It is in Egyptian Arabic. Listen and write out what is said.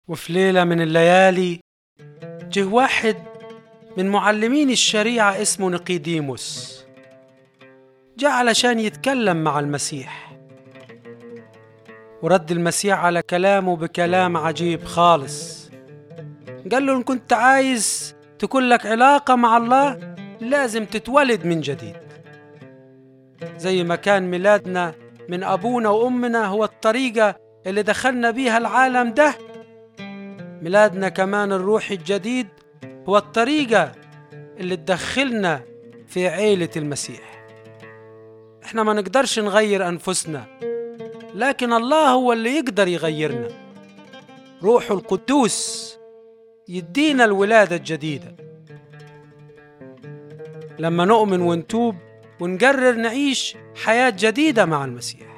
وفي ليلة من الليالي جه واحد من معلمين الشريعة اسمه نقيديموس جاء علشان يتكلم مع المسيح ورد المسيح على كلامه بكلام عجيب خالص قال له إن كنت عايز تكون لك علاقة مع الله لازم تتولد من جديد زي ما كان ميلادنا من أبونا وأمنا هو الطريقة اللي دخلنا بيها العالم ده ميلادنا كمان الروحي الجديد هو الطريقة اللي تدخلنا في عيلة المسيح احنا ما نقدرش نغير أنفسنا لكن الله هو اللي يقدر يغيرنا روحه القدوس يدينا الولادة الجديدة لما نؤمن ونتوب ونقرر نعيش حياة جديدة مع المسيح